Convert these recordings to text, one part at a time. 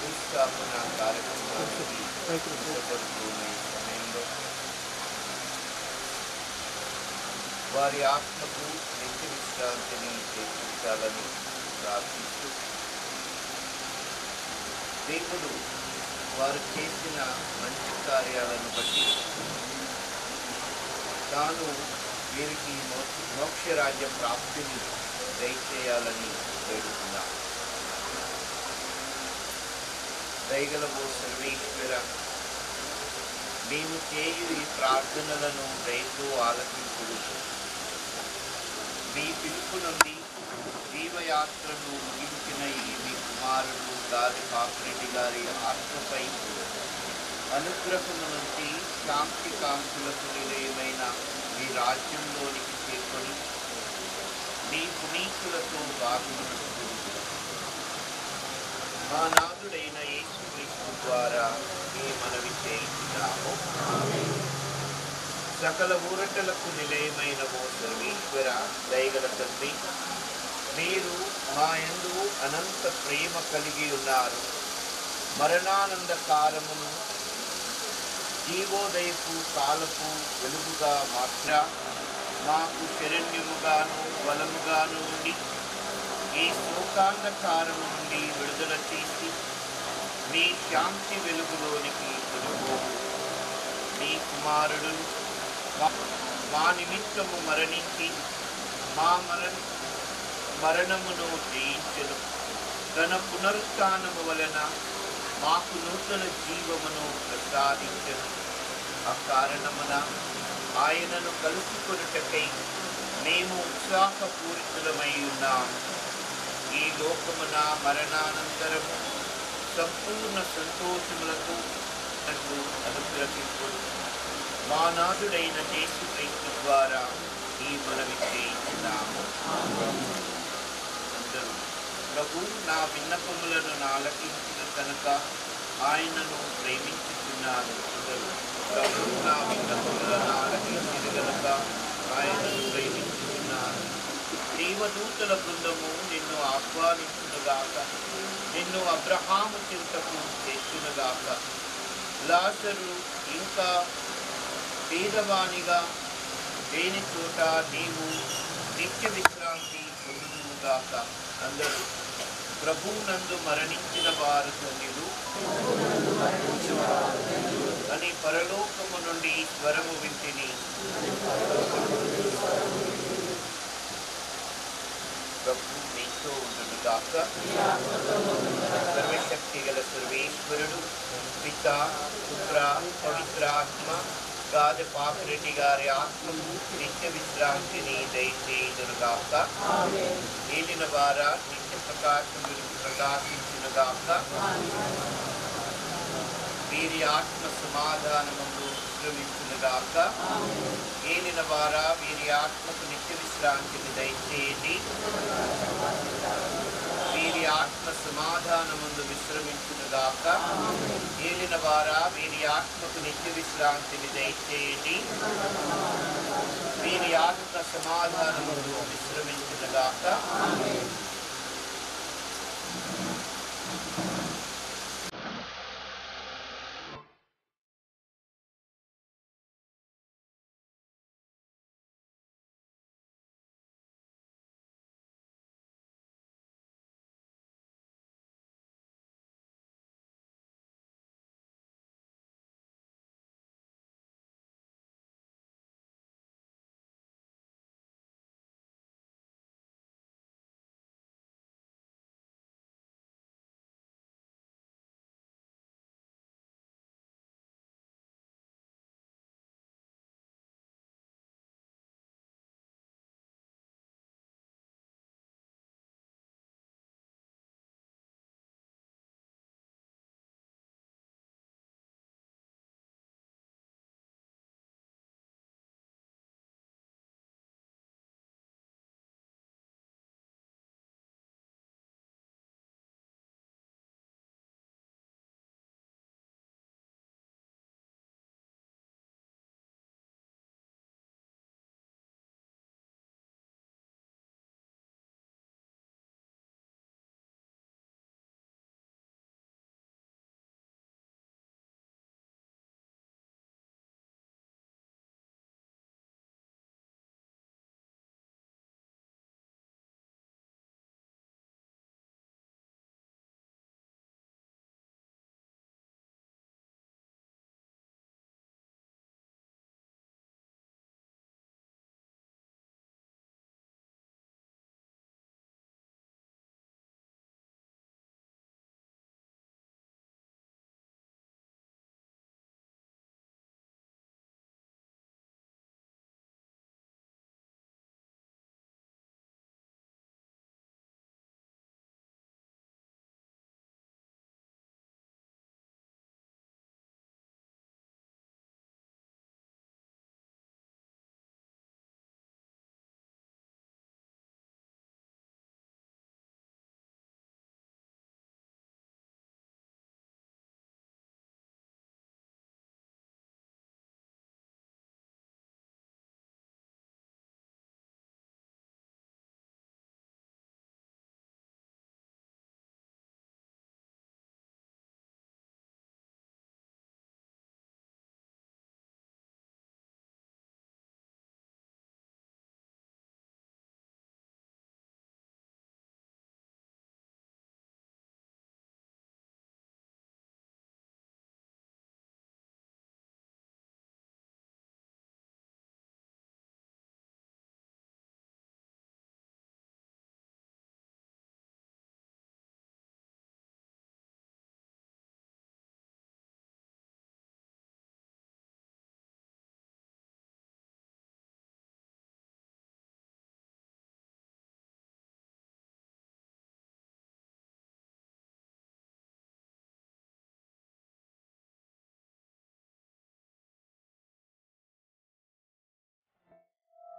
భూస్థాపన కార్యక్రమానికి సిద్ధపడుతున్న ఈ సమయంలో వారి ఆత్మకు నిత్య విశ్రాంతిని చేకూర్చాలని ప్రార్థిస్తూ దేవుడు వారు చేసిన మంచి కార్యాలను బట్టి తాను వీరికి మో- మోక్షరాజ్య ప్రాప్తిని దయచేయాలని వేడుకున్నాం దయగలవో సర్వేశ్వర మేము చేయు ఈ ప్రార్థనలను రైతు ఆలకింపుడు మీ పిలుపు నుండి జీవయాత్రను ముగించిన ఈ మీ కుమారుడు గాలి పాపిరెడ్డి గారి ఆత్మపై అనుగ్రహము నుంచి శాంతి కాంతులకు నిలయమైన మీ రాజ్యంలోనికి చేరుకొని మీ పునీతులతో భాగమునకు మా నాథుడైన యేసుక్రీస్తు ద్వారా ఈ మనవి చేయించున్నాము సకల ఊరటలకు నిలయమైన ఓ సర్వేశ్వర దయగల తండ్రి మీరు మా యందు అనంత ప్రేమ కలిగి ఉన్నారు మరణానంద కాలమును జీవోదయపు కాలపు వెలుగుగా మాత్ర మాకు శరణ్యముగాను బలముగాను ఉండి ఈ శోకాంధకారము నుండి విడుదల చేసి మీ శాంతి వెలుగులోనికి కొనుగోలు మీ కుమారుడు మా- మా నిమిత్తము మరణించి మా మరణ మరణమును జయించను తన పునరుత్నము వలన మాకు నూతన జీవమును ప్రసాదించను ఆ కారణమున ఆయనను కలుసుకొనుటకై మేము ఉత్సాహపూరితులమై ఉన్నాము ఈ లోకమున మరణానంతరము సంపూర్ణ సంతోషములతో నాకు అనుగ్రహింపుడు మా నాథుడైన యేసుక్రీస్తు ద్వారా ఈ మనవి చేయించున్నాము అందరూ ప్రభు నా విన్నపములను నాలకించిన కనుక ఆయనను ప్రేమించుతున్నాను అందరూ ప్రభు నా విన్నపములను ఆలకించిన కనుక ఆయనను ప్రేమించుతున్నాను దేవదూతల బృందము నిన్ను ఆహ్వానించునుగాక నిన్ను అబ్రహాము చింతకు చేస్తునుగాక లాజరు ఇంకా పేదవానిగా దేని చోట నీవు నిత్య విశ్రాంతి పొందునుగాక అందరూ ప్రభువునందు మరణించిన వారు ధన్యులు అని పరలోకము నుండి స్వరము వింటిని ప్రభు మీతో ఉండుగాక సర్వశక్తి గల సర్వేశ్వరుడు పిత పుత్ర పవిత్రాత్మ గాది పాపిరెడ్డి గారి ఆత్మకు నిత్య విశ్రాంతిని దయచేయుదురుగాక ఏలిన వార నిత్య ప్రకాశం ప్రకాశించునుగాక వీరి ఆత్మ సమాధానములు విశ్రమించునుగాక ఏలిన వార వీరి ఆత్మకు నిత్య విశ్రాంతిని దయచేయండి వీరి ఆత్మ సమాధానముందు విశ్రమించునుగాక ఏలిన వారా వీరి ఆత్మకు నిత్య విశ్రాంతిని దయచేయండి వీరి ఆత్మ సమాధానముందు విశ్రమించునుగాక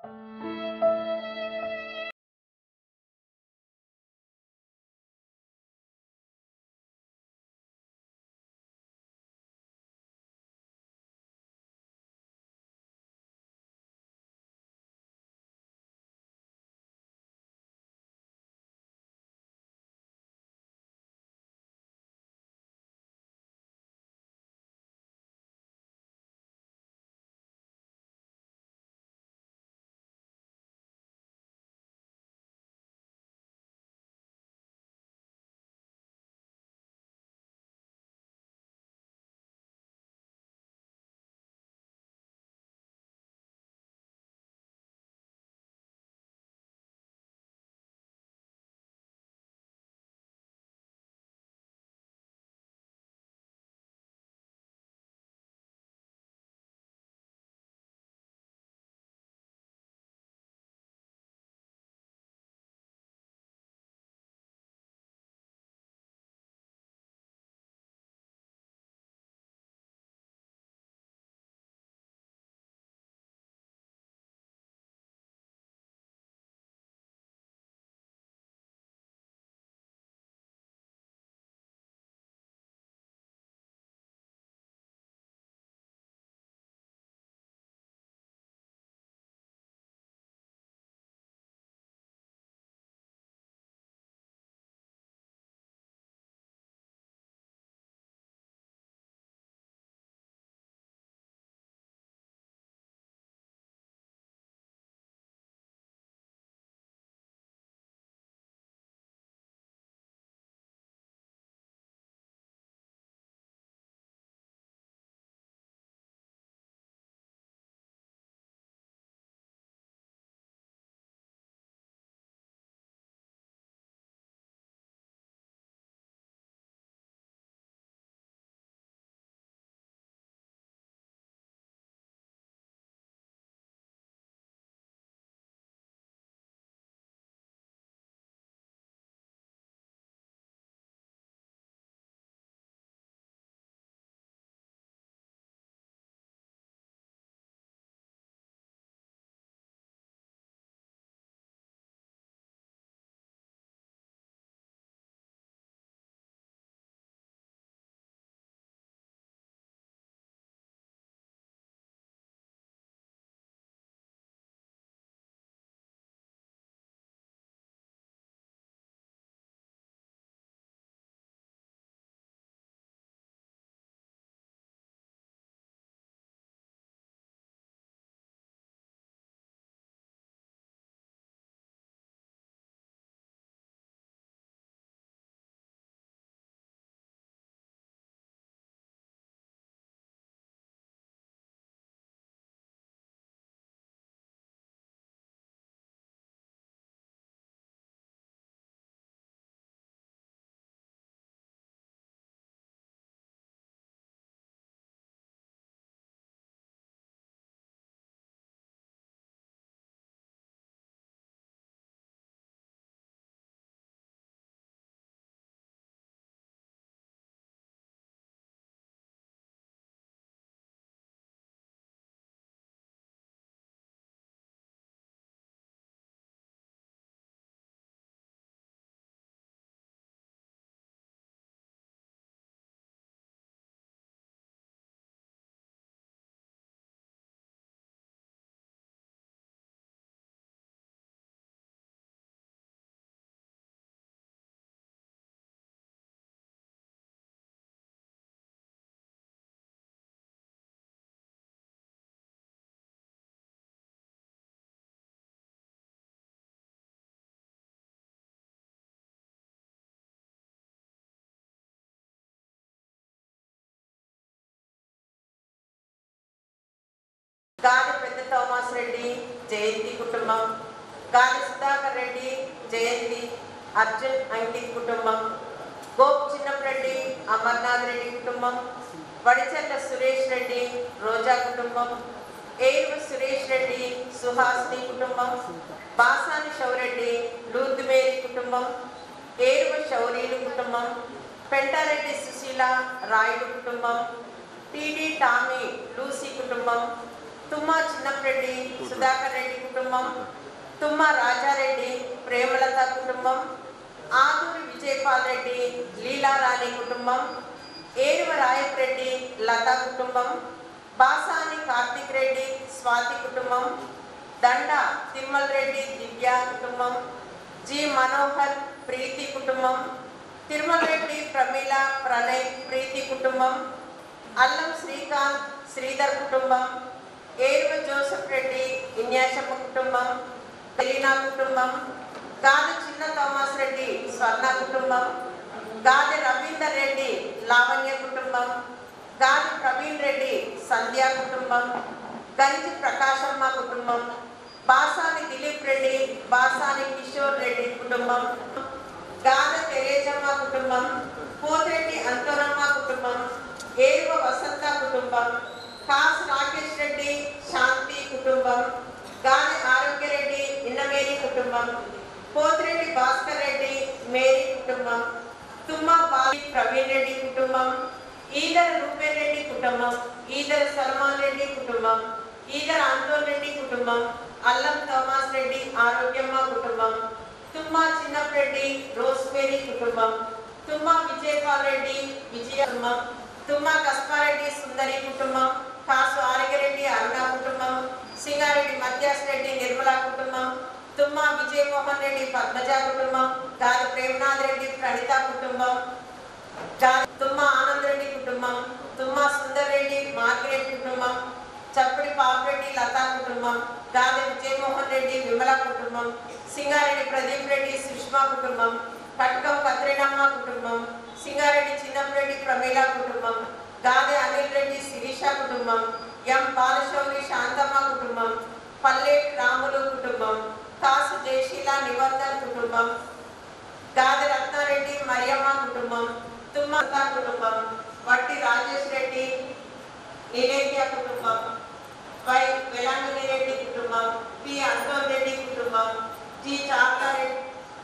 గాలి పెద్ద థామస్ రెడ్డి జయంతి కుటుంబం గాలి సుధాకర్ రెడ్డి జయంతి అర్జున్ అంకిత్ కుటుంబం గోప్ చిన్నప్పరెడ్డి అమర్నాథ్ రెడ్డి కుటుంబం వడిచెల్ల సురేష్ రెడ్డి రోజా కుటుంబం ఏరువ సురేష్ రెడ్డి సుహాసిని కుటుంబం బాసాని శౌరెడ్డి లూర్దుమేరి కుటుంబం ఏరువ శౌరీలు కుటుంబం పెంటారెడ్డి సుశీల రాయుడు కుటుంబం టీడీ టామీ లూసీ కుటుంబం తుమ్మా చిన్నప్రెడ్డి సుధాకర్ రెడ్డి కుటుంబం తుమ్మా రాజారెడ్డి ప్రేమలత కుటుంబం ఆదూరి విజయపాల్ రెడ్డి లీలారాణి కుటుంబం ఏరువ రాయప్రెడ్డి లత కుటుంబం బాసాని కార్తిక్ రెడ్డి స్వాతి కుటుంబం దండ తిరుమల్ రెడ్డి దివ్య కుటుంబం జి మనోహర్ ప్రీతి కుటుంబం తిరుమల రెడ్డి ప్రమీల ప్రణయ్ ప్రీతి కుటుంబం అల్లం శ్రీకాంత్ శ్రీధర్ కుటుంబం ఏరువ జోసఫ్ రెడ్డి ఇన్యాశమ్మ కుటుంబం తెలీనా కుటుంబం గాది చిన్న థామస్ రెడ్డి స్వర్ణ కుటుంబం గాది రవీందర్ రెడ్డి లావణ్య కుటుంబం గాది ప్రవీణ్ రెడ్డి సంధ్య కుటుంబం గంజి ప్రకాశమ్మ కుటుంబం బాసాని దిలీప్ రెడ్డి బాసాని కిషోర్ రెడ్డి కుటుంబం గాద తెరేజమ్మ కుటుంబం పోతిరెడ్డి అంతోరమ్మ కుటుంబం ఏరువ వసంత కుటుంబం కాసు రాకేష్ రెడ్డి శాంతి కుటుంబం గాలి ఆరోగ్యరెడ్డి ఇన్నమేరి కుటుంబం పోతిరెడ్డి భాస్కర్ రెడ్డి మేరీ కుటుంబం తుమ్మ బాలి ప్రవీణ్ రెడ్డి కుటుంబం ఈదర రూపేన్ రెడ్డి కుటుంబం ఈదర సల్మాన్ రెడ్డి కుటుంబం ఈదర అంటోన్ రెడ్డి కుటుంబం అల్లం థోమాస్ రెడ్డి ఆరోగ్యమ్మ కుటుంబం తుమ్మా చిన్నప్రెడ్డి రోస్మేరీ కుటుంబం తుమ్మా విజయపాల్ రెడ్డి విజయ కుటుంబం తుమ్మా కస్పారెడ్డి సుందరి కుటుంబం కాసు ఆరోగ్యరెడ్డి అరుణ కుటుంబం సింగారెడ్డి మధ్యాస్ రెడ్డి నిర్మల కుటుంబం తుమ్మా విజయమోహన్ రెడ్డి పద్మజ కుటుంబం గాలి ప్రేమనాథ్ రెడ్డి ప్రణిత కుటుంబం గాలి తుమ్మా ఆనంద్ రెడ్డి కుటుంబం తుమ్మా సుందర్ రెడ్డి మార్గరెడ్డి కుటుంబం చప్పడి పాపిరెడ్డి లతా కుటుంబం గాలి విజయమోహన్ రెడ్డి విమల కుటుంబం సింగారెడ్డి ప్రదీప్ రెడ్డి సుష్మా కుటుంబం కట్కం కత్రినమ్మ కుటుంబం సింగారెడ్డి చిన్నప్పరెడ్డి ప్రమీల కుటుంబం గాది అనిల్ రెడ్డి శిరీష కుటుంబం ఎం బాలశౌరి శాంతమ్మ కుటుంబం పల్లెటి రాములు కుటుంబం కాసు జయశీల నిబంధన్ కుటుంబం గాది రత్నారెడ్డి మరియమ్మ కుటుంబం తుమ్మత కుటుంబం వట్టి రాజేష్ రెడ్డి నిలేఖ్య కుటుంబం వై వెలాంగిని రెడ్డి కుటుంబం పి అంటోన్ రెడ్డి కుటుంబం జి చార్లారెడ్డి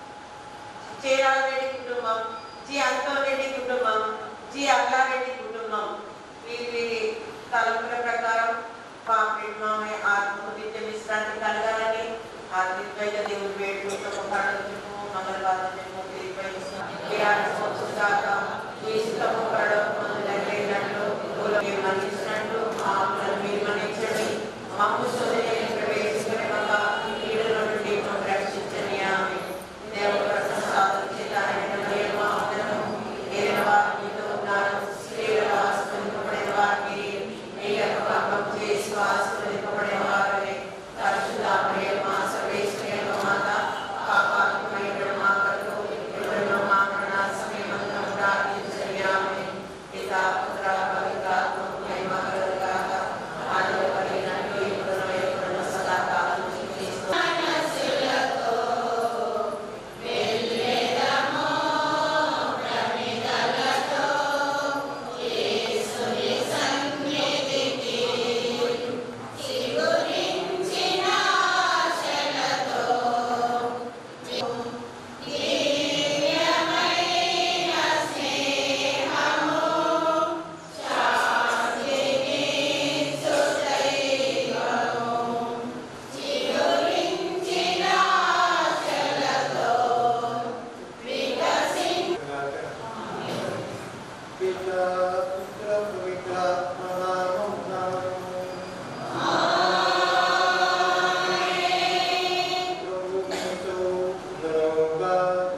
చీరాలరెడ్డి కుటుంబం జి అంటోన్ రెడ్డి కుటుంబం జి అల్లారెడ్డి కుటుంబం వీరి వీరి తలంపుల ప్రకారం పాపిడి మామయ్య ఆత్మకు నిత్య విశ్రాంతి కలగాలని ఆత్మికమైన దేవుడు వేడుకుంటూ ఒక పడవము మంగళవారము విరాటమవుతుందాక మీ సుఖము పడవము నెరవేరినట్లు భూలోకి మరణించినట్లు ఆత్మను మీరు మరణించండి మమ్ము శోధనలో ప్రవేశించకుండా కీడుల నుండి మమ్మల్ని రక్షించండి ఆమె దేవుడు ప్రసాదం చేత ఆయన ప్రేమ ఆదరము ఏలిన వారు మీతో ఉన్నారు స్త్రీల ఆశ్రయింపబడిన వారికి మీ యొక్క పాపం చేసి ఆశ్రయింపబడిన వారిని పరిశుద్ధ ప్రేమ సర్వేశ్వరి యొక్క మాత పాపాత్మైన మా కొరకు ఇప్పుడు మా మరణ సమయమంతా ప్రార్థించండి ఆమె పితా పుత్ర పవిత్రాత్మ మహిమ కలుగుగాక ఆదిలో కలిగినట్లు ఇప్పుడు ఎప్పుడున్న సదాకాలం జీవిస్తూ పితా పుత్ర పవిత్రాత్మ నామమున ప్రభు మీతో ఉండుగాక.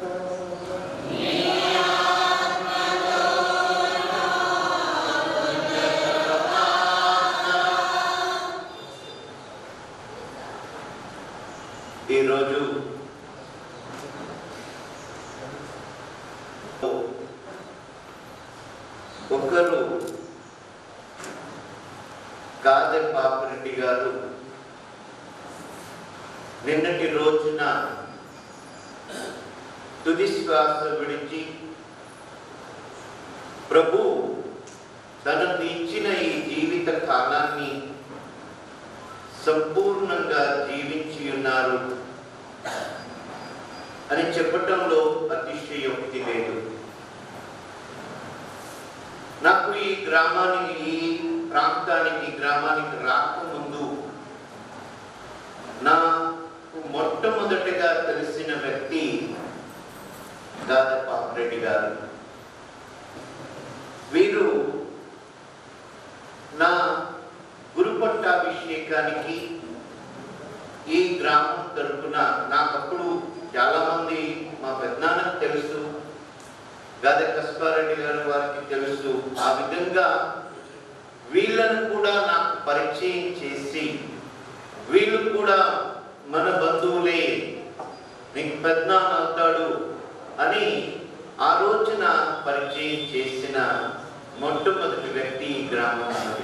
ఈరోజు ఒకరు గాదె పాపిరెడ్డి గారు నిన్నటి రోజున తుది శ్వాస విడిచి ప్రభు తనకు ఇచ్చిన ఈ జీవిత కాలాన్ని సంపూర్ణంగా జీవించి ఉన్నారు అని చెప్పటంలో అతిశయోక్తి లేదు నాకు ఈ గ్రామానికి ఈ ప్రాంతానికి గ్రామానికి రాకముందు నాకు మొట్టమొదటిగా తెలిసిన వ్యక్తి దాదాపు రెడ్డి గారు వీరు నా గురు పట్టాభిషేకానికి ఈ గ్రామం తరపున నాకప్పుడు చాలామంది మా పెద్దనాన్నకు తెలుసు గాదె కస్పారెడ్డి గారి వారికి తెలుసు ఆ విధంగా వీళ్ళను కూడా నాకు పరిచయం చేసి వీళ్ళు కూడా మన బంధువులే నీకు పెద్దనాన్న అవుతాడు అని ఆ రోజున పరిచయం చేసిన మొట్టమొదటి వ్యక్తి ఈ గ్రామంలో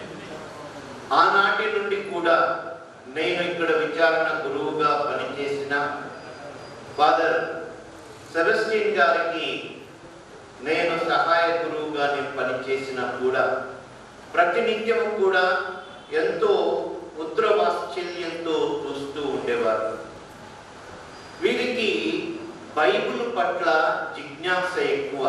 ఆనాటి నుండి కూడా నేను ఇక్కడ విచారణ గురువుగా పనిచేసిన ఫాదర్ సెబస్టిన్ గారికి నేను సహాయ గురువుగా నేను పనిచేసిన కూడా ప్రతినిత్యం కూడా ఎంతో పుత్ర వాత్సల్యంతో చూస్తూ ఉండేవారు వీరికి బైబిల్ పట్ల జిజ్ఞాస ఎక్కువ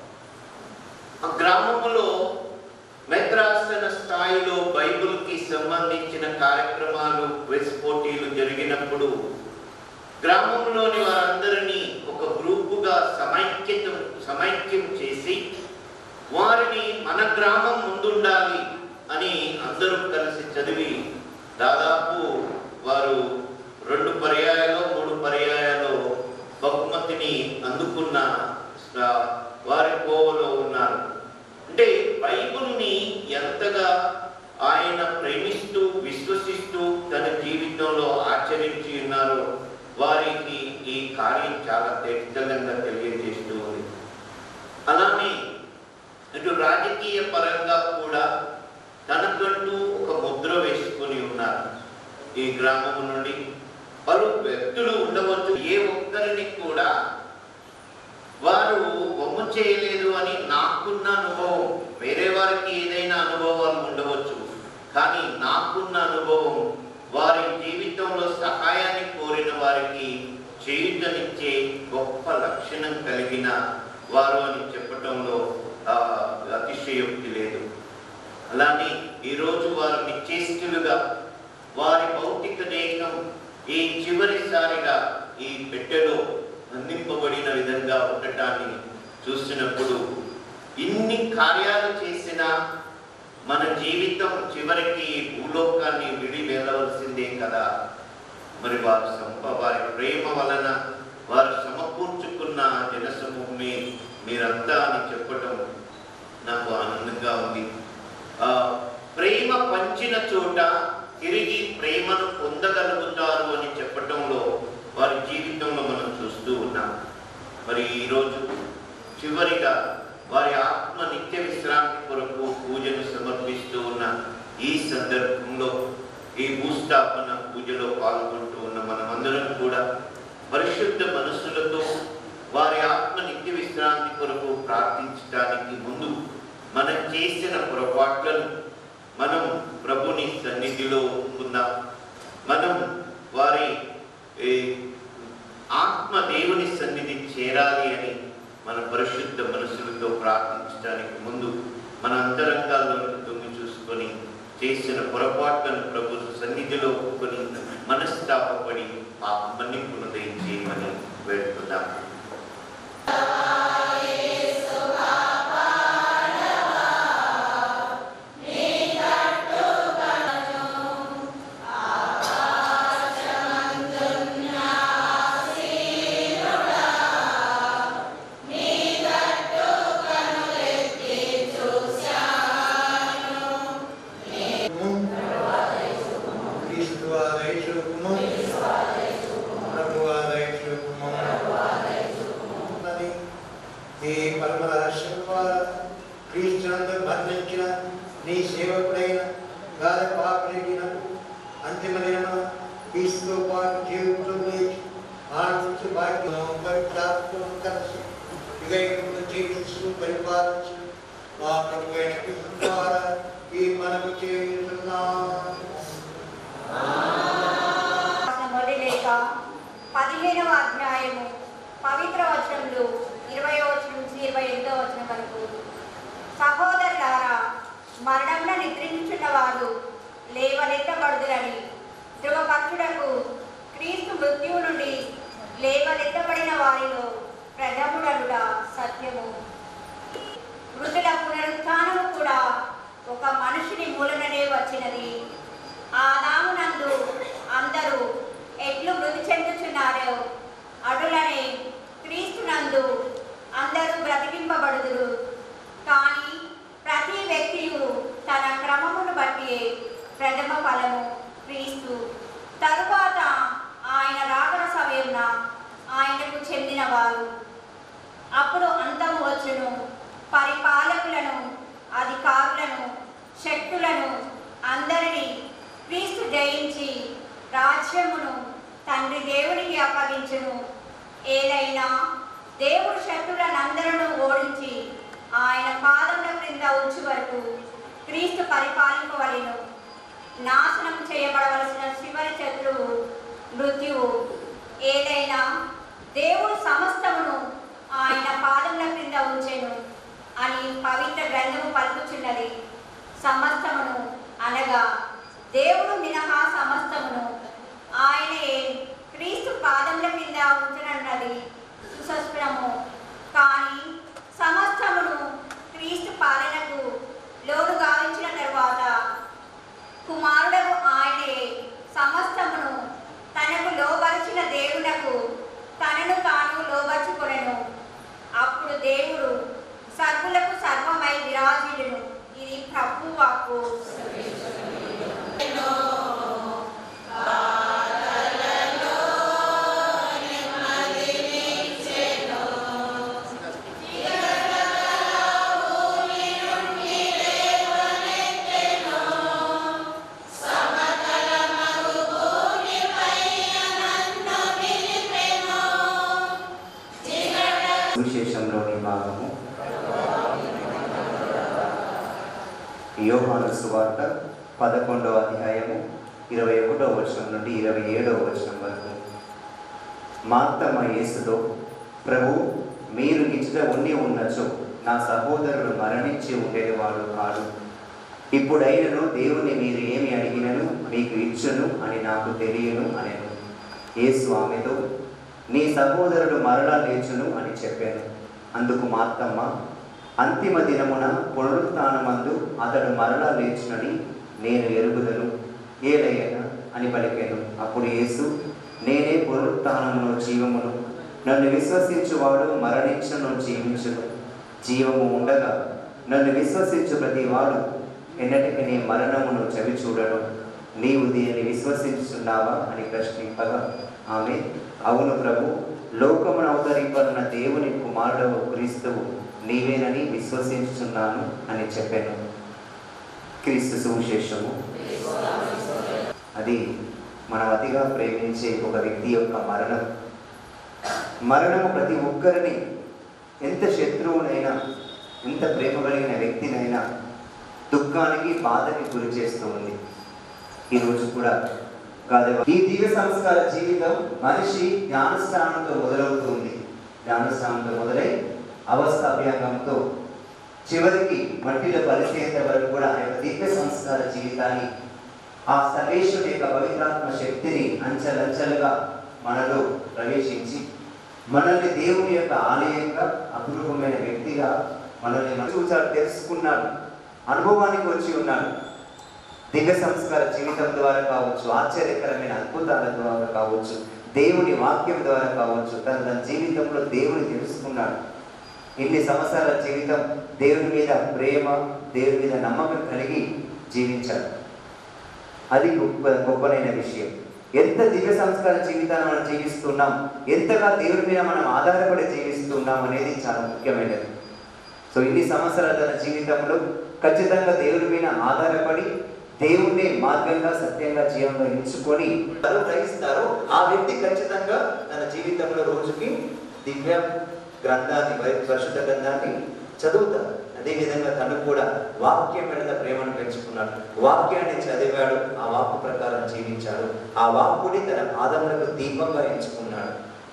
ఆ గ్రామంలో మెత్రాసన స్థాయిలో బైబిల్కి సంబంధించిన కార్యక్రమాలు క్విజ్ పోటీలు జరిగినప్పుడు గ్రామంలోని వారందరినీ ఒక గ్రూపుగా సమైక్యతం సమైక్యం చేసి వారిని మన గ్రామం ముందుండాలి అని అందరూ కలిసి చదివి దాదాపు వారు రెండు పర్యాయాలు మూడు పర్యాయాలు బహుమతిని అందుకున్న ఆ, వారి కోవలో ఉన్నారు అంటే బైబిల్ని ఎంతగా ఆయన ప్రేమిస్తూ విశ్వసిస్తూ తన జీవితంలో ఆచరించి ఉన్నారో వారికి ఈ కార్యం చాలా తేటతెల్లంగా తెలియజేస్తూ ఉంది అలానే ఇటు రాజకీయ పరంగా కూడా తనకంటూ ఒక ముద్ర వేసుకొని ఉన్నారు ఈ గ్రామం నుండి పలు వ్యక్తులు ఉండవచ్చు ఏ ఒక్కరిని కూడా వారు బొమ్మ చేయలేదు అని నాకున్న అనుభవం వేరే వారికి ఏదైనా అనుభవాలు ఉండవచ్చు కానీ నాకున్న అనుభవం వారి జీవితంలో సహాయాన్ని కోరిన వారికి చేయుటనిచ్చే గొప్ప లక్షణం కలిగిన వారు అని చెప్పటంలో ఆ, అతిశయోక్తి లేదు అలానే ఈరోజు వారు నిశ్చేష్టులుగా వారి భౌతిక దేహం ఈ చివరిసారిగా ఈ పెట్టెలో అందింపబడిన విధంగా ఉండటాన్ని చూసినప్పుడు ఇన్ని కార్యాలు చేసిన మన జీవితం చివరికి ఈ భూలోకాన్ని విడి వెళ్ళవలసిందే కదా మరి వారు సంప వారి ప్రేమ వలన వారు సమకూర్చుకున్న జనసమూహమే మీరంతా అని చెప్పటం నాకు ఆనందంగా ఉంది ఆ ప్రేమ పంచిన చోట తిరిగి ప్రేమను పొందగలుగుతారు అని చెప్పటంలో వారి జీవితంలో మనం చూస్తూ ఉన్నాం మరి ఈరోజు చివరిగా వారి ఆత్మ నిత్య విశ్రాంతి కొరకు పూజను సమర్పిస్తూ ఉన్న ఈ సందర్భంలో ఈ భూస్థాపన పూజలో పాల్గొంటూ ఉన్న మనమందరం కూడా పరిశుద్ధ మనస్సులతో వారి ఆత్మ నిత్య విశ్రాంతి కొరకు ప్రార్థించడానికి ముందు మనం చేసిన పొరపాట్లను మనం ప్రభుని సన్నిధిలో ఒప్పుకుందాం మనం వారి ఏ, ఆత్మ దేవుని సన్నిధి చేరాలి అని మన పరిశుద్ధ మనసులతో ప్రార్థించడానికి ముందు మన అంతరంగాల్లోకి తొంగి చూసుకొని చేసిన పొరపాట్లను ప్రభు సన్నిధిలో ఒప్పుకొని మనస్తాపపడి ఆ మన్నింపును దయచేయమని వేడుకుందాం క్రీస్తు ఆదైషుకుము ప్రభు ఆదైషుకుము ఉన్నది నీ పరమ రహస్యం ద్వారా క్రీస్తునందు మరణించిన నీ సేవకుడైన గాలి పాపరెడ్డినకు అంతిమ దినమున క్రీస్తుతో పాటు జీవితం లేచి ఆనందించు భాగ్యం పవిత్రాత్మను కలిసి యుగయుగములు జీవించు పరిపాలించు మా ప్రభు అయిన క్రీస్తు ద్వారా ఈ మనకు చేయుచున్నాము రాసిన మొదటి లేఖ పదిహేనవ అధ్యాయము పవిత్ర వచనములు ఇరవై వచనం నుంచి ఇరవై ఎనిమిదవ వచనం వరకు సహోదరులారా మరణంలో నిద్రించున్న వారు లేవనెత్తబడుదురని ధృవపరచుడకు వారిలో ప్రథముడనుట సత్యము మృతుల పునరుత్థానము కూడా ఒక మనుషుని మూలననే వచ్చినది ఆదామునందు అందరూ ఎట్లు మృతి చెందుచున్నారో అటులనే క్రీస్తునందు అందరూ బ్రతికింపబడుదురు కానీ ప్రతి వ్యక్తియు తన క్రమమును బట్టి ప్రథమ ఫలము క్రీస్తు తరువాత ఆయన రాకడ సమయమున ఆయనకు చెందిన వారు అప్పుడు అంతము వచ్చును పరిపాలకులను అధికారులను శక్తులను అందరినీ క్రీస్తు జయించి రాజ్యమును తండ్రి దేవునికి అప్పగించును ఏదైనా దేవుడు శత్రులనందరూ ఓడించి ఆయన పాదముల క్రింద ఉంచు వరకు క్రీస్తు పరిపాలింపవలెను నాశనం చేయబడవలసిన చివరి శత్రువు మృత్యువు ఏదైనా దేవుడు సమస్తమును ఆయన పాదముల క్రింద ఉంచెను అని పవిత్ర గ్రంథము పలుకుచున్నది సమస్తమును అనగా దేవుడు మినహా సమస్తమును ఆయనే క్రీస్తు పాదముల కింద ఉంచనన్నది సుసస్పృహము కానీ సమస్తమును క్రీస్తు పాలనకు లోను గావించిన తరువాత కుమారుడకు ఆయనే సమస్తమును తనకు లోబరిచిన దేవునకు తనను తాను లోబర్చుకొనెను అప్పుడు దేవుడు సర్వులకు సర్వమై విరాజులను ఇది ప్రభు వాక్కు సువిశేషంలోని భాగము యోహాను సువార్త పదకొండవ అధ్యాయము ఇరవై ఒకటవ వచనం నుండి ఇరవై ఏడవ వచనం వరకు మార్తమ్మ యేసుతో ప్రభు మీరు ఇచ్చట ఉండి ఉన్నచో నా సహోదరుడు మరణించి ఉండేవాడు కాడు ఇప్పుడైనను దేవుని మీరు ఏమి అడిగినను మీకు ఇచ్చును అని నాకు తెలియను అనెను యేసు ఆమెతో నీ సహోదరుడు మరలా లేచును అని చెప్పాను అందుకు మార్తమ్మ అంతిమ దినమున పునరుత్నమందు అతడు మరలా లేచునని నేను ఎరుగుదను ఏలయ్యన అని పలికాను అప్పుడు యేసు నేనే పునరుత్నమును జీవమును నన్ను విశ్వసించువాడు మరణించను జీవించును జీవము ఉండగా నన్ను విశ్వసించు ప్రతి వాడు ఎన్నటికి నీ మరణమును చవి చూడడు నీవు దీనిని విశ్వసించున్నావా అని ప్రశ్నింపగా ఆమె అవును ప్రభు లోకమును అవతరింపనున్న దేవుని కుమారుడవు క్రీస్తువు నీవేనని విశ్వసించుచున్నాను అని చెప్పాను క్రీస్తు సువిశేషము అది మనం అతిగా ప్రేమించే ఒక వ్యక్తి యొక్క మరణం మరణము ప్రతి ఒక్కరిని ఎంత శత్రువునైనా ఎంత ప్రేమ కలిగిన వ్యక్తినైనా దుఃఖానికి బాధకి గురి చేస్తూ ఉంది ఈరోజు కూడా కాదు ఈ దివ్య సంస్కార జీవితం మనిషి జ్ఞానస్థానంతో మొదలవుతుంది జ్ఞానస్థానంతో మొదలై అవస్థ అభ్యంగంతో చివరికి మట్టిలో కలిసేంత వరకు కూడా ఆ యొక్క దివ్య సంస్కార జీవితాన్ని ఆ సర్వేశ్వరుడి యొక్క పవిత్రాత్మ శక్తిని అంచెలంచెలుగా మనలో ప్రవేశించి మనల్ని దేవుని యొక్క ఆలయంగా అపూర్వమైన వ్యక్తిగా మనల్ని మన చూచాడు తెలుసుకున్నాడు అనుభవానికి వచ్చి ఉన్నాడు దివ్య సంస్కార జీవితం ద్వారా కావచ్చు ఆశ్చర్యకరమైన అద్భుతాల ద్వారా కావచ్చు దేవుని వాక్యం ద్వారా కావచ్చు తన తన జీవితంలో దేవుని తెలుసుకున్నాడు ఇన్ని సంవత్సరాల జీవితం దేవుని మీద ప్రేమ దేవుని మీద నమ్మకం కలిగి జీవించాడు అది గొప్ప గొప్పనైన విషయం ఎంత దివ్య సంస్కార జీవితాన్ని మనం జీవిస్తున్నాం ఎంతగా దేవుని మీద మనం ఆధారపడి జీవిస్తున్నాం అనేది చాలా ముఖ్యమైనది సో ఇన్ని సంవత్సరాల తన జీవితంలో ఖచ్చితంగా దేవుని మీద ఆధారపడి దేవుణ్ణి మార్గంగా సత్యంగా జీవంగా ఎంచుకొని ఎవరు గ్రహిస్తారో ఆ వ్యక్తి ఖచ్చితంగా తన జీవితంలో రోజుకి దివ్య గ్రంథాన్ని పరి- పరిశుద్ధ గ్రంథాన్ని చదువుతారు అదేవిధంగా తను కూడా వాక్యం మీద ప్రేమను పెంచుకున్నాడు వాక్యాన్ని చదివాడు ఆ వాక్కు ప్రకారం జీవించాడు ఆ వాక్కుని తన పాదములకు దీపంగా ఎంచుకున్నాడు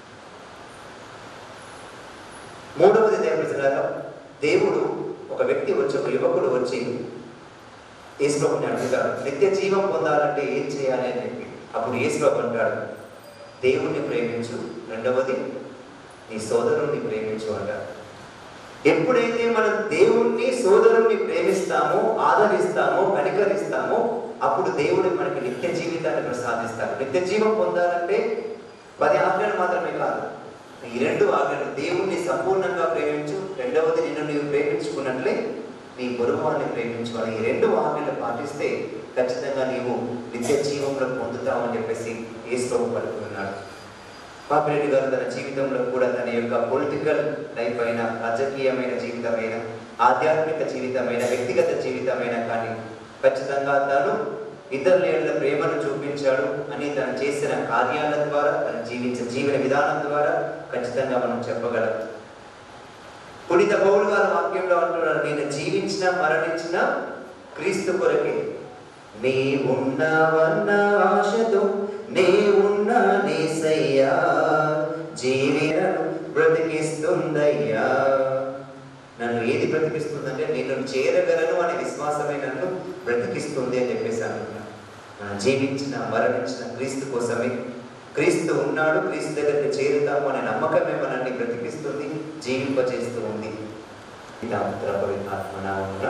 మూడవది దేవుడు దేవుడు ఒక వ్యక్తి వచ్చి ఒక యువకుడు వచ్చి యేసుప్రభుని అడుగుతాడు నిత్య జీవం పొందాలంటే ఏం చేయాలి అని చెప్పి అప్పుడు యేసుప్రభు అంటాడు దేవుణ్ణి ప్రేమించు రెండవది నీ సోదరుణ్ణి ప్రేమించు అంటారు ఎప్పుడైతే మనం దేవుణ్ణి సోదరుణ్ణి ప్రేమిస్తామో ఆదరిస్తామో కనికరిస్తామో అప్పుడు దేవుడు మనకి నిత్య జీవితాన్ని ప్రసాదిస్తాడు నిత్య జీవం పొందాలంటే పది ఆజ్ఞలు మాత్రమే కాదు ఈ రెండు ఆజ్ఞలు దేవుణ్ణి సంపూర్ణంగా ప్రేమించు రెండవది నిన్ను నీవు ప్రేమించుకున్నట్లే నీ పొరుగువాన్ని ప్రేమించుకోవాలి ఈ రెండు ఆజ్ఞలు పాటిస్తే ఖచ్చితంగా నీవు నిత్య జీవంలో పొందుతావని చెప్పేసి ఏసుకోవ పడుతున్నాడు పాపిరెడ్డి గారు తన జీవితంలో కూడా తన యొక్క పొలిటికల్ లైఫ్ అయినా రాజకీయమైన జీవితమైన ఆధ్యాత్మిక జీవితమైన వ్యక్తిగత జీవితమైన కానీ ఖచ్చితంగా తను ఇతరుల యొక్క ప్రేమను చూపించాడు అని తను చేసిన కార్యాల ద్వారా తను జీవించిన జీవన విధానం ద్వారా ఖచ్చితంగా మనం చెప్పగలం పునీత పౌలు గారు వాక్యంలో అంటున్నారు నేను జీవించిన మరణించిన క్రీస్తు కొరకే నీ ఉన్నవన్న ఆశతో నే ఉన్న నేసయ్యా జీవితను బ్రతికిస్తుందయ్యా నన్ను ఏది బ్రతికిస్తుందంటే నేను చేరగలను అనే విశ్వాసమే నన్ను బ్రతికిస్తుంది అని చెప్పేసి అంటున్నాను మనం జీవించిన మరణించిన క్రీస్తు కోసమే క్రీస్తు ఉన్నాడు క్రీస్తు దగ్గరికి చేరుతాము అనే నమ్మకమే మనల్ని బ్రతికిస్తుంది జీవింపజేస్తూ ఉంది పితా, పుత్ర, పవిత్రాత్మ నామమున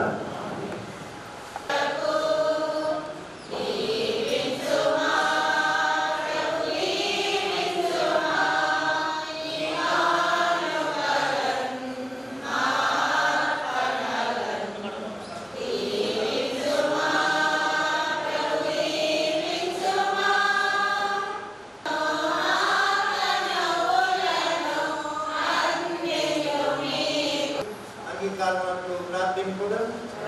అంగీకారములకు ప్రార్థింపుడు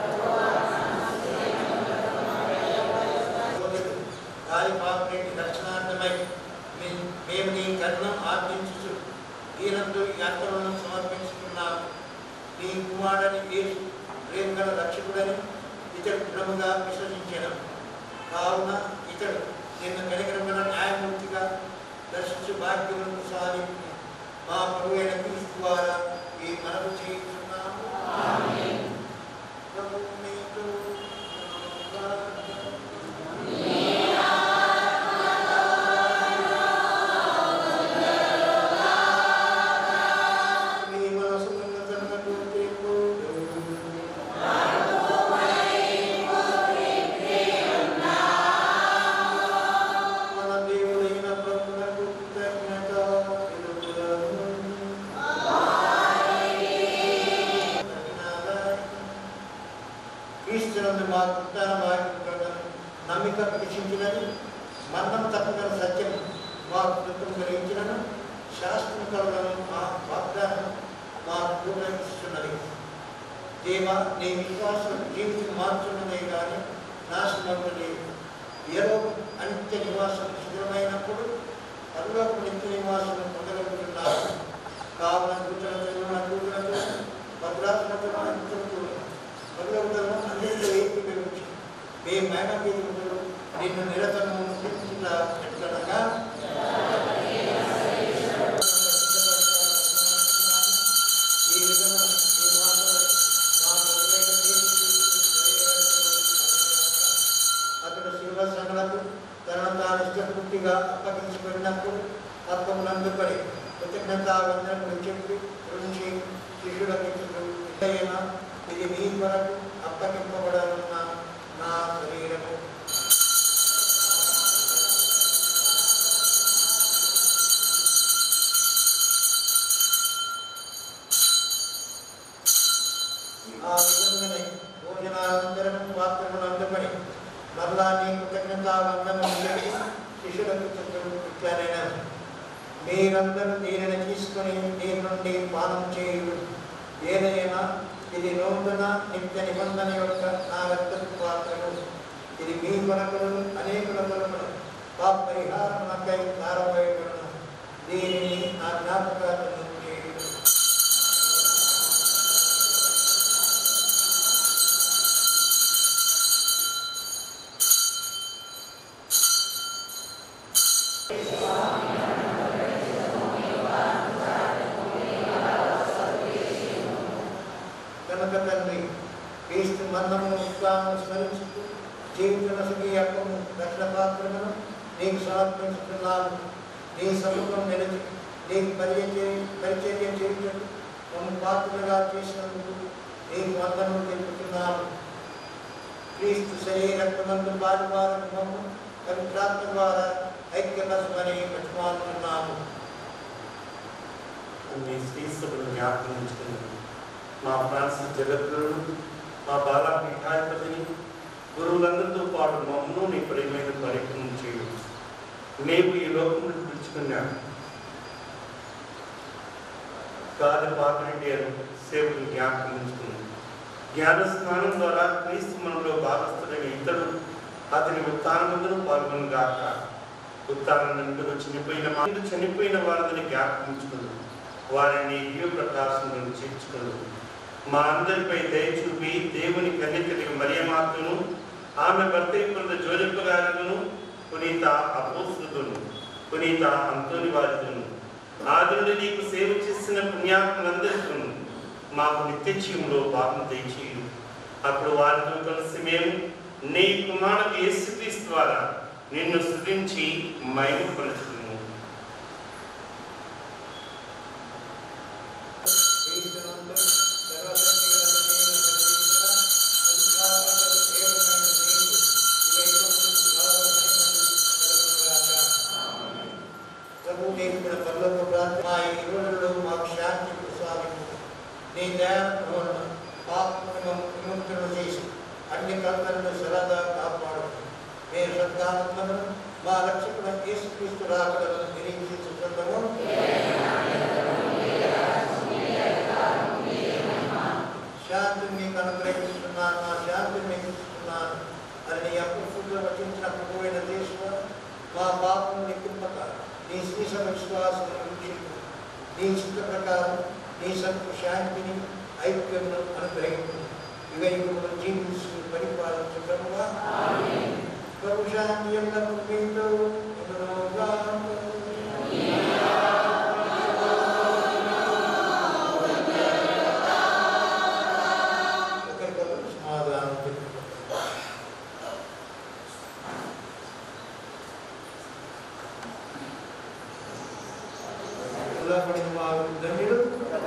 గాలి పాపరేటి రక్షణార్థమై మీ- మేము నీ కరుణం ఆర్జించు దీనంతో ఈ అర్థలను సమర్పించుకున్నాము నీ కుమారుని యేసు ప్రేమగల రక్షకుడని ఇతడు దృఢముగా విశ్వసించను కావున ఇతడు నిన్ను కనికరమైన న్యాయమూర్తిగా దర్శించు భాగ్యములను సాధించి మా ప్రభు అయిన క్రీస్తు ద్వారా ఈ మనకు చేయించున్నాము ప్రభు నీతో మీ మనసులను తనకు తెలుపుడు. మన దేవుడైన ప్రభువునకు కృతజ్ఞత తెలుపుదాము. క్రీస్తునందు మా కృతాన భాగ్యం నమ్మిక ప్రదర్శించినది మరణం తప్పగల సత్యం మా కృతం కలిగించినను శాస్త్రం కలగలను మా వాగ్దానం మా పూర్ణిస్తున్నది దేవ నీ విశ్వాసం జీవితం మార్చున్నదే కానీ నాశనం లేదు ఏదో అంత్య నివాసం శిథిలమైనప్పుడు పరలోక నిత్య నివాసం పొందగలుగుతున్నారు కావున కూర్చొని కూతురతో భద్రాత్మతో అంతులతో పరలోకము అన్నింటిలో ఏకీభవించి మీ మేన మీద నిన్ను నిరతము స్థితించుట ఎట్లనగా ఈ విధంగా ఈ మాటలు నా హృదయం అతడు శివ సంగలకు తనను తాను ఇష్టపూర్తిగా అప్పగించబడినప్పుడు తత్వమునందు పడి కృతజ్ఞత వందనములు చెప్పి గురించి శిష్యులకు ఇదైనా ఇది మీ కొరకు అప్పగింపబడనున్న నా శరీరము ఆ విధంగానే భోజనానంతరం పాత్రములు అందుకొని మరలా నీ కృతజ్ఞత వందనము చేసి శిష్యులకు చెప్పడం ఇట్లానైనా మీరందరూ దీనిని తీసుకొని దీని నుండి పానం చేయు ఏదైనా ఇది నూతన నిత్య నిబంధన యొక్క నా రక్తపు పాత్రము ఇది మీ కొరకులు అనేకుల కొరకులు పాప పరిహారమునకై ధారవేయబడును దీనిని నా జ్ఞాపకాలను చేయు కనుక తండ్రి క్రీస్తు మరణము ఉత్సాహము స్మరించుతూ జీవిత సుఖీ అప్పము రక్షణ పాత్రమును నీకు సమర్పించుతున్నాము నీ సముఖం నిలిచి నీకు పరిచర్య పరిచర్య చేయించడం మమ్మల్ని పాత్రలుగా చేసినందుకు నీకు వందనం తెలుపుతున్నాము క్రీస్తు శరీరక్తమందు పాలువారం మమ్ము పవిత్రాత్మ ద్వారా ఐక్యపరచమని బతిమాలుతున్నాము మీ శ్రీసభను జ్ఞాపకం ఉంచుకుని మా ఫ్రాన్సిస్ జగద్గురుడు మా బాలా పీఠాధిపతిని గురువులందరితో పాటు మమ్మను నీ ప్రేమైన పరిక్రమం చేయు మేము ఈ లోకమును పిలుచుకున్నాం గాలి పాపరెడ్డి అని సేవకుని జ్ఞాపకం ఉంచుకున్నాం జ్ఞాన స్నానం ద్వారా క్రీస్తు మనలో భాగస్థుడైన ఇతడు అతని ఉత్థానమందును పాల్గొనగాక ఉత్థానం నుండి చనిపోయిన మా చనిపోయిన వారిని జ్ఞాపకం ఉంచుకున్నాం వారిని దివ్య ప్రకాశంలో చేర్చుకును మా అందరిపై దయ చూపి దేవుని కన్యకలిగి మరియమాతను ఆమె భర్త ఇప్పుడు జోజప్ప గారును పునీత అపోస్తుతును పునీత అంతోని వారితోను ఆదుని నీకు సేవ చేసిన పుణ్యాత్ములందరికీ మాకు నిత్య జీవంలో భాగం దయచేయు అప్పుడు వారితో కలిసి మేము నీ కుమారుడు యేసుక్రీస్తు ద్వారా నిన్ను స్థుతించి మైమపరుచుకున్నాము క్రీస్తునందు సర్వశక్తిగల దేవుని ప్రభు నేర్పిన పనులకు ప్రార్థన మా ఈ రోజుల్లో మాకు శాంతి ప్రసాదించు నీ దయాలను పాపమును విముక్తులు చేసి అన్ని కర్తలను సరదా కాపాడు మేము సద్దాత్మను మా రక్షకుడు యేసుక్రీస్తు రాకలను నిరీక్షించుతున్నాము శాంతిని మీకు అనుగ్రహిస్తున్నాను నా శాంతిని మీకు ఇస్తున్నాను అని నీ అప్పుడు వచించిన ప్రభువైన దేశం మా పాపం లెక్కింపక నీ శ్రీసభ విశ్వాసం వీక్షించు నీ చిత్త ప్రకారం నీ సత్తు శాంతిని ఐక్యమును అనుగ్రహించు ఇవైపులు జీవించి పరిపాలించడముగా ప్రభు శాంతి ఎల్లప్పుడూ మీతో ఉండునుగాక. ఒకరికొకరు సమాధానం చెప్పుకోవాలి. ఉల్లాపడిన వారు ధన్యుడు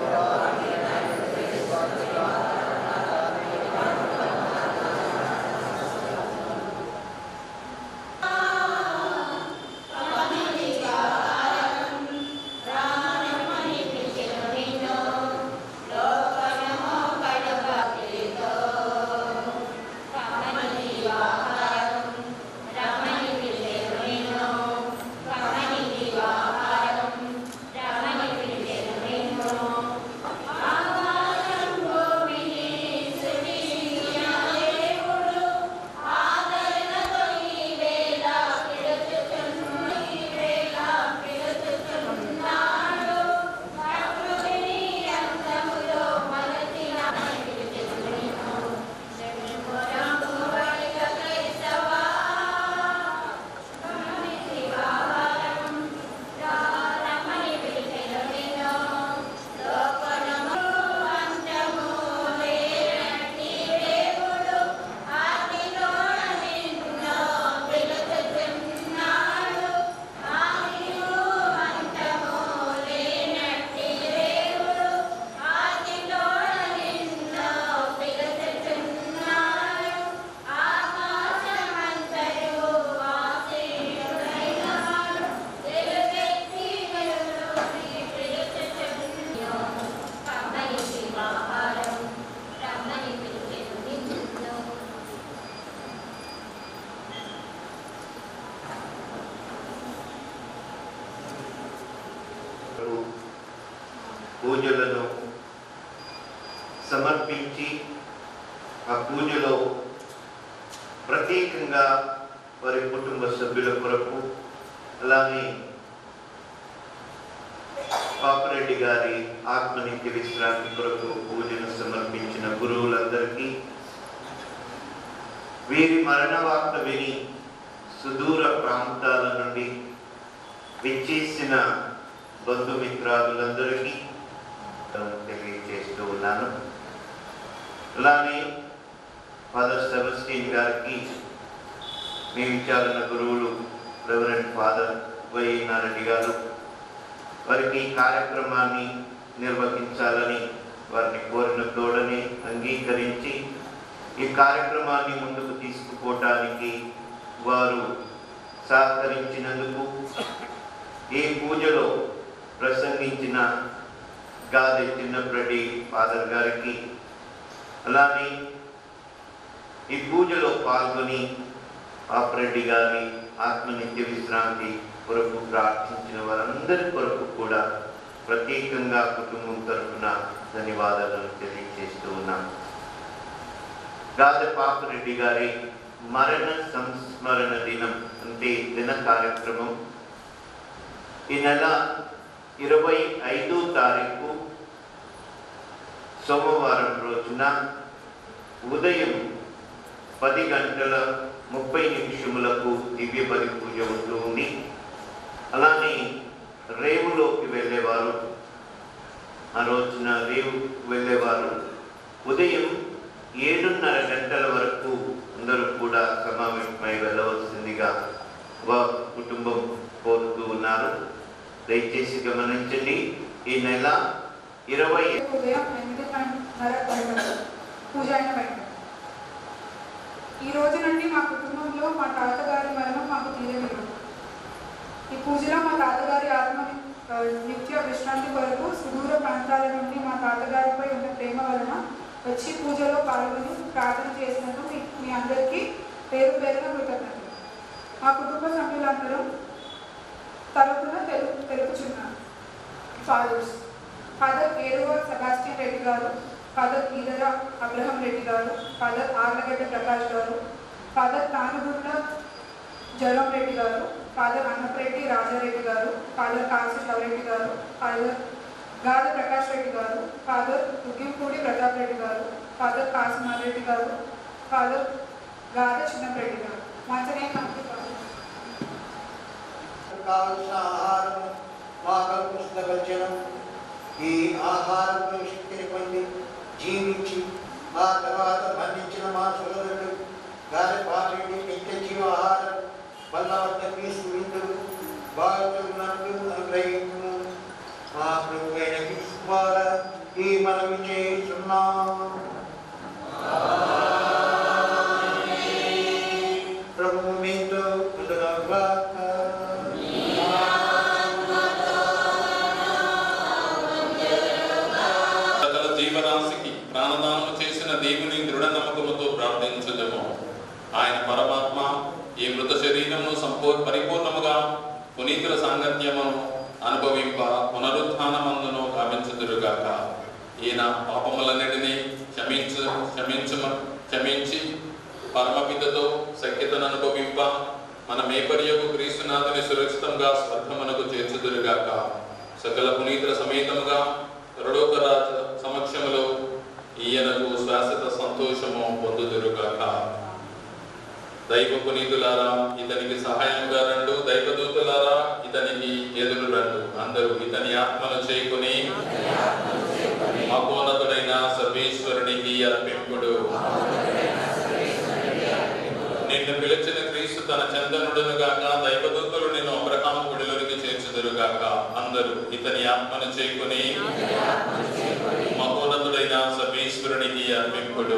పూజలను సమర్పించి ఆ పూజలో ప్రత్యేకంగా వారి కుటుంబ సభ్యుల కొరకు అలానే పాపరెడ్డి గారి ఆత్మనిత్య విశ్రాంతి కొరకు పూజను సమర్పించిన గురువులందరికీ వీరి మరణ వార్త విని సుదూర ప్రాంతాల నుండి విచ్చేసిన బంధుమిత్రాదులందరికీ తెలియజేస్తూ ఉన్నాను అలానే ఫాదర్ సెబస్టిన్ గారికి మీ విచారణ గురువులు రెవరెంట్ ఫాదర్ వై నారెడ్డి గారు వారికి ఈ కార్యక్రమాన్ని నిర్వహించాలని వారిని కోరిన తోడని అంగీకరించి ఈ కార్యక్రమాన్ని ముందుకు తీసుకుపోవటానికి వారు సహకరించినందుకు ఈ పూజలో ప్రసంగించిన గాది చిన్నప్రెడ్డి ఫాదర్ గారికి అలానే ఈ పూజలో పాల్గొని పాపరెడ్డి గారి ఆత్మనిత్య విశ్రాంతి కొరకు ప్రార్థించిన వారందరి కొరకు కూడా ప్రత్యేకంగా కుటుంబం తరఫున ధన్యవాదాలను తెలియజేస్తూ ఉన్నాం గాదె పాపరెడ్డి గారి మరణ సంస్మరణ దినం అంటే దిన కార్యక్రమం ఈ నెల ఇరవై ఐదో తారీఖు సోమవారం రోజున ఉదయం పది గంటల ముప్పై నిమిషములకు దివ్య బలి పూజ ఉంటూ ఉంది అలానే రేవులోకి వెళ్ళేవారు ఆ రోజున రేవు వెళ్ళేవారు ఉదయం ఏడున్నర గంటల వరకు అందరూ కూడా సమావేశమై వెళ్ళవలసిందిగా వారి కుటుంబం కోరుతూ ఉన్నారు దయచేసి గమనించండి ఈ నెల ఇరవై ఉదయం ఎనిమిదిన్నర గంటలకు పూజ అయిన వెంటనే ఈ రోజు నుండి మా కుటుంబంలో మా తాతగారి మరణం మాకు తెలియదు ఈ పూజలో మా తాతగారి ఆత్మ ఆ, నిత్య విశ్రాంతి కొరకు సుదూర ప్రాంతాల నుండి మా తాతగారిపై ఉన్న ప్రేమ వలన వచ్చి పూజలో పాల్గొని ప్రార్థన చేసినందుకు మీ మీ అందరికీ పేరు పేరున కృతజ్ఞతలు మా కుటుంబ సభ్యులందరూ తరపున తెలుపు తెలుపుచున్నాను fathers father Eruva Sebastian Reddy గారు ఫాదర్ ఈదర అబ్రహం రెడ్డి గారు ఫాదర్ ఆర్లగడ్డ ప్రకాష్ గారు ఫాదర్ తానుగుండ జరం రెడ్డి గారు ఫాదర్ అన్నప్రెడ్డి రాజారెడ్డి గారు ఫాదర్ కాసు శివరెడ్డి గారు ఫాదర్ గాద ప్రకాష్ రెడ్డి గారు ఫాదర్ ఉగ్గింపూడి ప్రతాప్ రెడ్డి గారు ఫాదర్ కాసుమారెడ్డి గారు ఫాదర్ గాద చిన్నప్రెడ్డి గారు మంచనే కమిటీ ఫాదర్ కావలసిన ఆహారం మాకు పుస్తకం ఈ ఆహారంలో శక్తిని పొంది జీవించి ఆ తర్వాత మరణించిన మా సోదరుడు గారి పాటిని నిత్య జీవాహారం వల్ల వద్ద తీసుకుంటూ బాగుతున్నట్టు అనుగ్రహించును మా ప్రభు అయిన క్రీస్తు ద్వారా ఈ మనవి చేస్తున్నాం ప్రభు మీతో ఉండుగాక. సకల జీవరాశికి ప్రాణదానం చేసిన దేవుని దృఢ నమ్మకముతో ప్రార్థించుదము ఆయన పరమాత్మ ఈ మృత శరీరమును సంపూ పరిపూర్ణముగా పునీతుల సాంగత్యమును అనుభవింప పునరుత్థానమందును గావించుదురుగాక ఈయన పాపములన్నిటినీ క్షమించు క్షమించు క్షమించి పరమపితతో సఖ్యతను అనుభవింప మన మేపర్యకు క్రీస్తునాథుని సురక్షితంగా స్వర్గమునకు చేర్చుదురుగాక సకల పునీతుల సమేతముగా రడోకరాజ సమక్షములో ఈయనకు శాశ్వత సంతోషము పొందుదురుగాక దైవ పునీతులారా ఇతనికి సహాయముగా రండు దైవదూతులారా ఇతనికి ఎదురు రండు అందరూ ఇతని ఆత్మను చేకుని మహోన్నతుడైన సర్వేశ్వరునికి అర్పింపుడు నిన్ను పిలిచిన క్రీస్తు తన చందనుడును గాక దైవదూతులు నిన్ను అబ్రహాం గుడిలోనికి చేర్చుదురుగాక అందరూ ఇతని ఆత్మను చేకుని మహోన్నతుడైన సర్వేశ్వరునికి అర్పింపుడు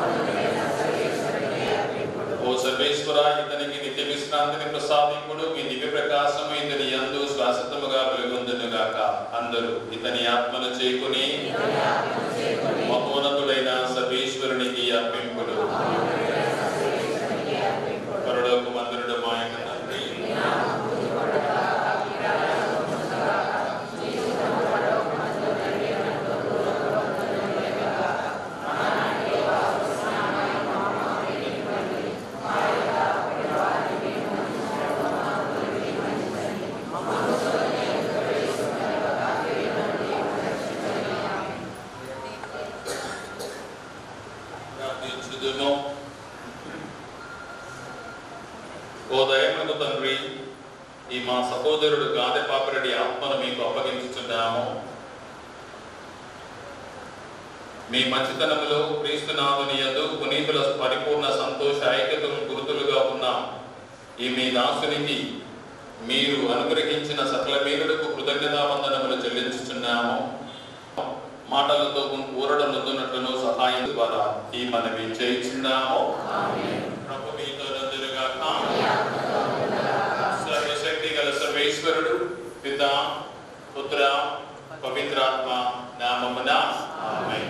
ఓ సర్వేశ్వర ఇతనికి నిత్య విశ్రాంతిని ప్రసాదింపుడు మీ దివ్య ప్రకాశము ఇతని యందు శాశ్వతముగా వెలుగొందునుగాక అందరూ ఇతని ఆత్మను చేకుని మహోన్నతుడైన సర్వేశ్వరునికి అర్పింపుడు పరలోక మందిరుడు మా యొక్క తండ్రి ప్రార్థించుదుము ఓ దయములకు తండ్రి ఈ మా సహోదరుడు గాదె పాపిరెడ్డి ఆత్మను మీకు అప్పగించుచున్నాము మీ మంచితనములో క్రీస్తునాథుని యందు పునీతుల పరిపూర్ణ సంతోష ఐక్యతలు గుర్తులుగా ఉన్న ఈ మీ దాసునికి మీరు అనుగ్రహించిన సకల మేలులకు కృతజ్ఞతావందనములు చెల్లించుచున్నాము మాటలతో ఊరడ నొందునట్లును సహాయం ద్వారా ఈ మనవి చేయించున్నాము ప్రభు మీతో నందులుగాక. సర్వశక్తి గల సర్వేశ్వరుడు పిత పుత్ర పవిత్రాత్మ నామమున ఆమేన్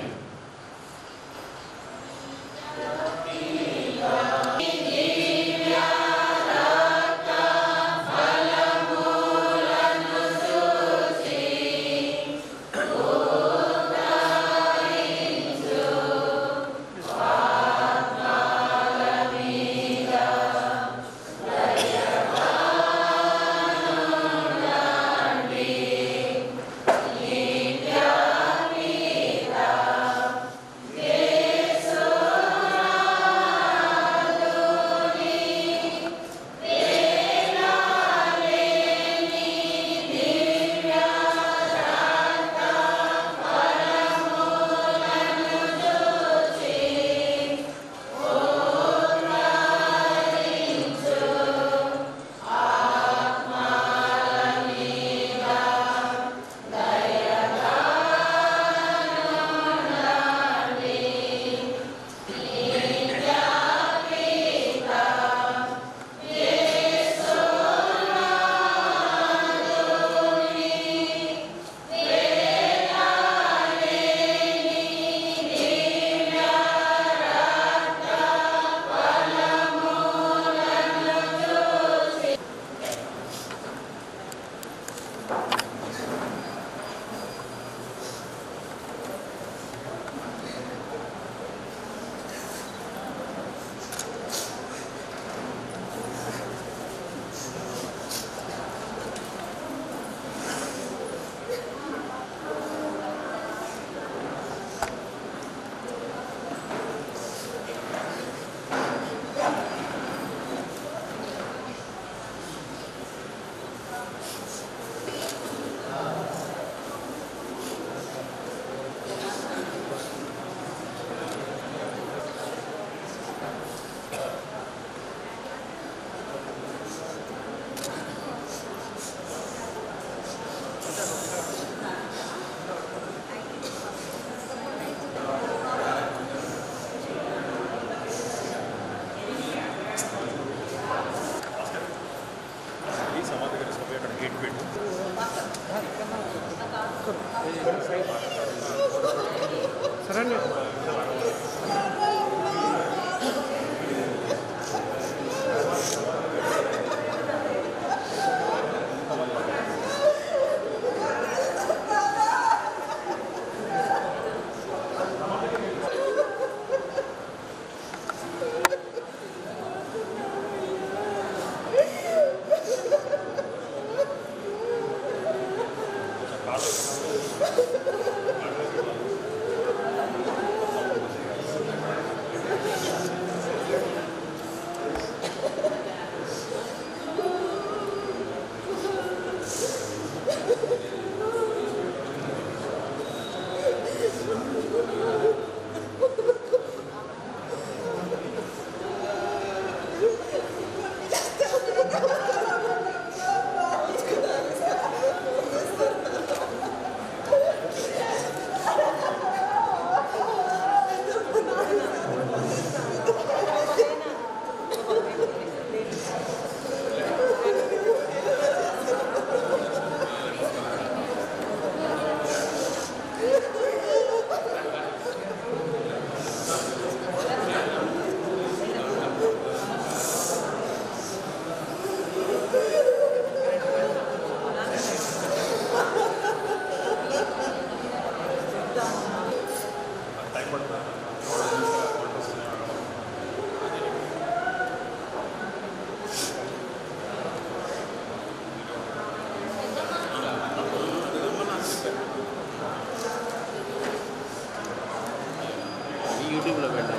యూట్యూబ్లో పెట్టాము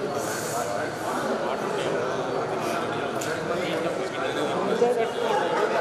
ఇదే పెట్టుకోండి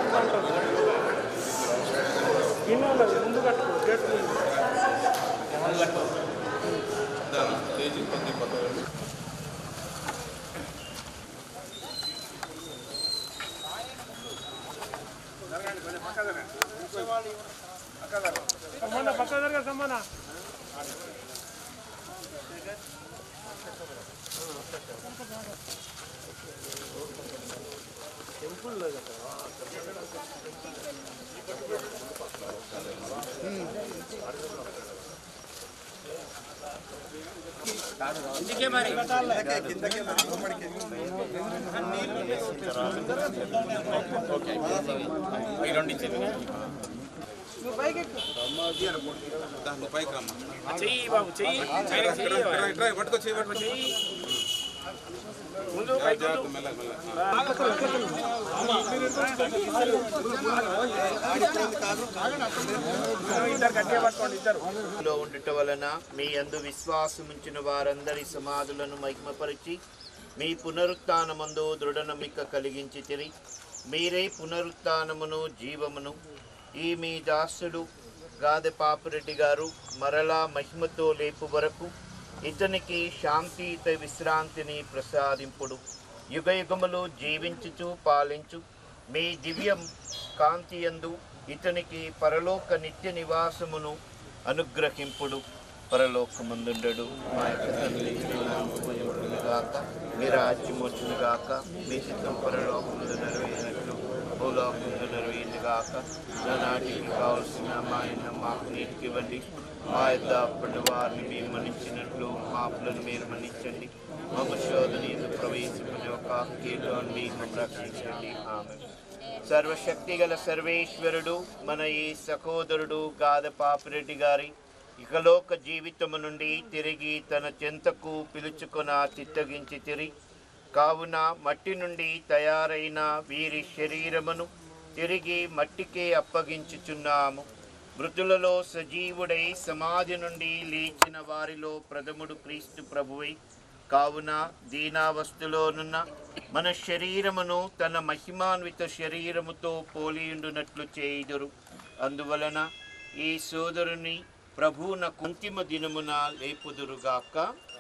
లో ఉండటం వలన మీ అందు విశ్వాసముంచిన వారందరి సమాధులను మహిమపరిచి మీ పునరుత్నమందు దృఢ నమ్మిక కలిగించి తిరి మీరే పునరుత్నమును జీవమును ఈ మీ దాసుడు గాదె పాపిరెడ్డి గారు మరలా మహిమతో లేపు వరకు ఇతనికి శాంతియుత విశ్రాంతిని ప్రసాదింపుడు యుగ యుగములు జీవించుచు పాలించు మీ దివ్యం కాంతియందు ఇతనికి పరలోక నిత్య నివాసమును అనుగ్రహింపుడు పరలోకమందుండడు మా యొక్క తండ్రి మీ నామము పూజింపుడుగాక మీ రాజ్యం వచ్చునుగాక మీ చిత్తం పరలోకముందు నెరవేరినట్లు భూలోకముందు నెరవేరుగాక నాటికి కావలసిన మా ఆయన మాకు నీటికి ఇవ్వండి మా యొక్క అప్పటి వారిని మేము మన్నించినట్లు మాపులను మీరు మన్నించండి మమ్మ శోధన ఎందుకు ప్రవేశించిన ఒక కీటో మీకు రక్షించండి ఆమె సర్వశక్తి గల సర్వేశ్వరుడు మన ఈ సహోదరుడు గాద పాపిరెడ్డి గారి ఇకలోక జీవితము నుండి తిరిగి తన చెంతకు పిలుచుకొన చిత్తగించి తిరిగి కావున మట్టి నుండి తయారైన వీరి శరీరమును తిరిగి మట్టికే అప్పగించుచున్నాము మృతులలో సజీవుడై సమాధి నుండి లేచిన వారిలో ప్రథముడు క్రీస్తు ప్రభువై కావున దీనావస్థలోనున్న మన శరీరమును తన మహిమాన్విత శరీరముతో పోలియుండునట్లు చేయుదురు అందువలన ఈ సోదరుని ప్రభువున కుంతిమ దినమున లేపుదురుగాక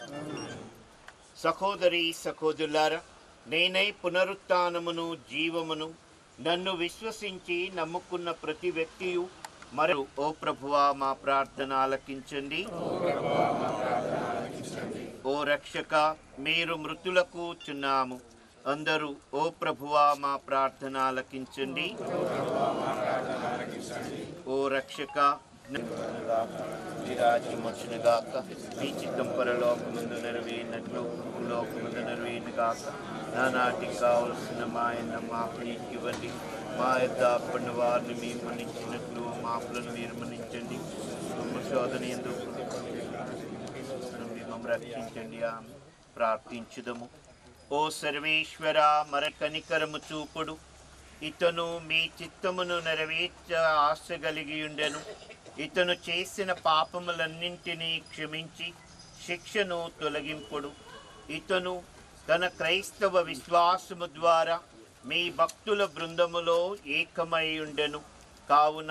సహోదరి సహోదరులారా నేనై పునరుత్నమును జీవమును నన్ను విశ్వసించి నమ్ముకున్న ప్రతి వ్యక్తియు మరో ఓ ప్రభువా మా ప్రార్థన ఆలకించండి ఓ రక్షక మీరు మృతులకు చున్నాము అందరూ ఓ ప్రభువా మా ప్రార్థన ఆలకించండి ఓ రక్షక విరాజ్యమొచ్చునుగాక మీ చిత్తం పరలోకముందు నెరవేరినట్లు భూలోకముందు నెరవేరుగాక నానాటికి కావలసిన మా ఆయన మాకు నీకు ఇవ్వండి మా యొక్క అప్పటి వారిని మేము మన్నించినట్లు మాపులను మీరు మన్నించండి దుమ్మ శోధన ఎందుకు మమ్మల్ని రక్షించండి ఆమె ప్రార్థించుదము ఓ సర్వేశ్వర మర కనికరము చూపుడు ఇతను మీ చిత్తమును నెరవేర్చ ఆశ కలిగి ఉండెను ఇతను చేసిన పాపములన్నింటినీ క్షమించి శిక్షను తొలగింపుడు ఇతను తన క్రైస్తవ విశ్వాసము ద్వారా మీ భక్తుల బృందములో ఏకమై ఉండెను కావున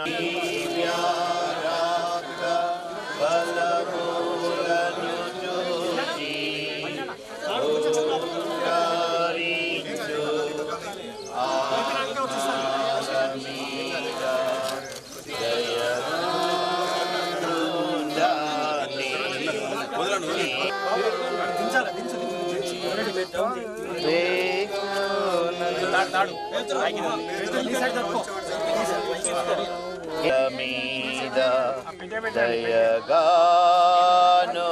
బలములను చూచి ఓంకారించు ఆత్మీయ దయరుండాలి. మీద దయగాను